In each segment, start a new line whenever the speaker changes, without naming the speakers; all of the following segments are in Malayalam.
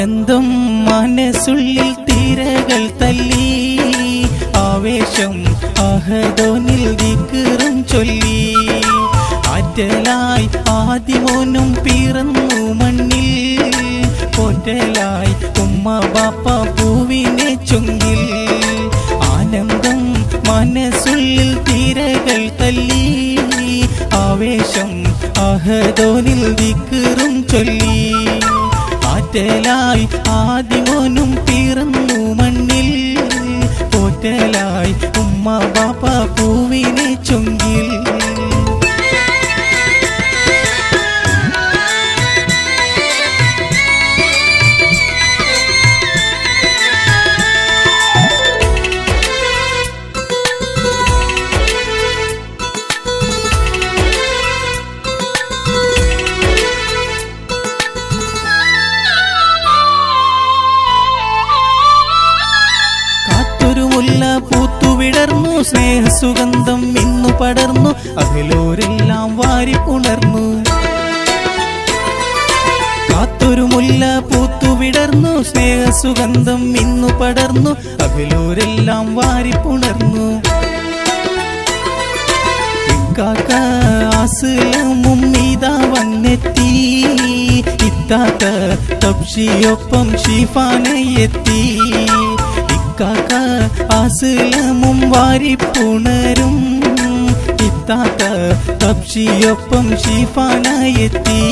ആനന്ദം മനസ്സുള്ളിൽ തിരകൾ തല്ലി ആവേശം അഹദോനിൽ ദിക്കറും ചൊല്ലി ആറ്റലായി ആദിമോനും പിറന്നു മണ്ണിൽ പോറ്റലായി ഉമ്മ ബാപ്പ പൂവിനെ ചൊങ്കിൽ ആനന്ദം മനസ്സുള്ളിൽ തിരകൾ തല്ലി ആവേശം അഹദോനിൽ ദിക്കറും ചൊല്ലി ആറ്റലായി ആദിമോനും പിറന്നു മണ്ണിൽ പോറ്റലായി ഉമ്മ ബാപ്പ പൂവിനെ ചൊങ്കിൽ കാത്തൊരു മുല്ല പൂത്തുവിടർന്നു സ്നേഹസുഗന്ധം ഇന്നു പടർന്നു അകലോരെല്ലാം വാരി പുണർന്നു കാത്തൊരു മുല്ല പൂത്തുവിടർന്നു സ്നേഹസുഗന്ധം ഇന്നു പടർന്നു അകലോരെല്ലാം വാരി പുണർന്നു ഇക്കാക്ക ആസിലമും ഇതാ വന്നെത്തി ഇത്താത്ത തപ്ഷിയൊപ്പം ഷിഫാനയെത്തി ഇക്കാക്ക ആസിലമും വാരിപ്പുണരും ഇത്താത്ത തപ്ഷിയൊപ്പം ഷിഫാനയെത്തി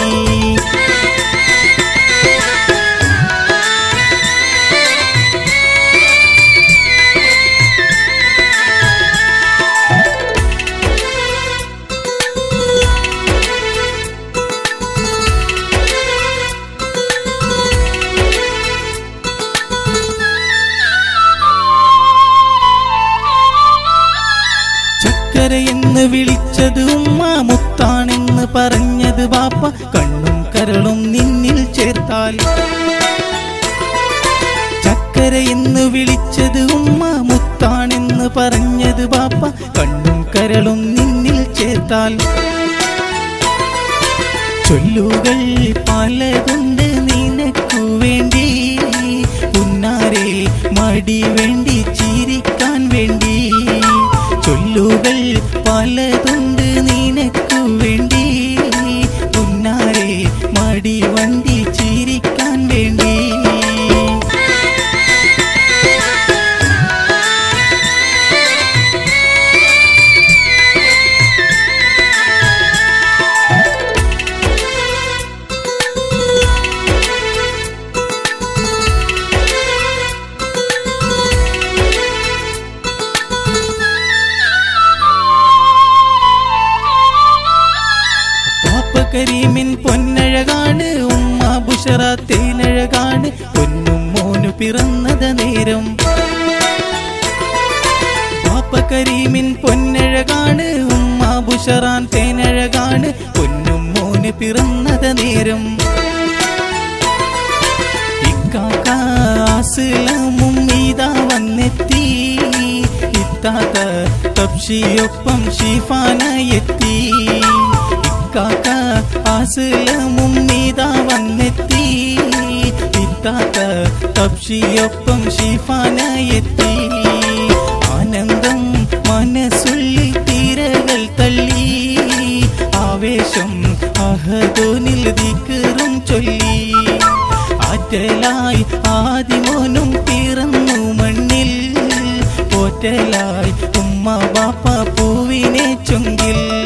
ചക്കര എന്ന് വിളിച്ചത് ഉമ്മ മുത്താണെന്ന് പറഞ്ഞത് ബാപ്പ കണ്ണും കരളും നിന്നിൽ ചേർത്താൽ ചക്കര എന്ന് വിളിച്ചത് ഉമ്മ മുത്താണെന്ന് പറഞ്ഞത് ബാപ്പ കണ്ണും കരളും നിന്നിൽ ചേർത്താൽ ചൊല്ലുകൾ പലതുണ്ട് നിനക്കു വേണ്ടി പുന്നാരെ മടി വേണ്ടി ചിരിക്കാൻ വേണ്ടി ചൊല്ലുകൾ പലതുണ്ട് നിനക്കു വേണ്ടി പുന്നാരെ മടി വണ്ടി ചിരിക്കാൻ വേണ്ടി പാപ്പ കരീമിൻ പൊന്നഴകാണ് ഉമ്മ ബുഷറ തേനഴകാണ് പൊന്നും മോനു പിറന്നത് നേരം പാപ്പ കരീമിൻ പൊന്നഴകാണ് ഉമ്മ ബുഷറാൻ തേനഴകാണ് പൊന്നും മോന് പിറന്നത് നേരം ഇക്കാക്കാസിലമും ഇതാ വന്നെത്തി ഇത്താത്ത തപ്ഷിയൊപ്പം ഷിഫാനയെത്തി ഇക്കാക്ക ആസിലമും ഇതാ വന്നെത്തി ഇത്താത്ത തപ്ഷിയൊപ്പം ഷിഫാനയെത്തി ആനന്ദം മനസ്സുള്ളിൽ തിരകൾ തള്ളി ആവേശം അഹദോനിൽ ദിക്കറും ചൊല്ലി ആറ്റലായി ആദിമോനും പിറന്നു മണ്ണിൽ പോറ്റലായി ഉമ്മ ബാപ്പ പൂവിനെ ചൊങ്കിൽ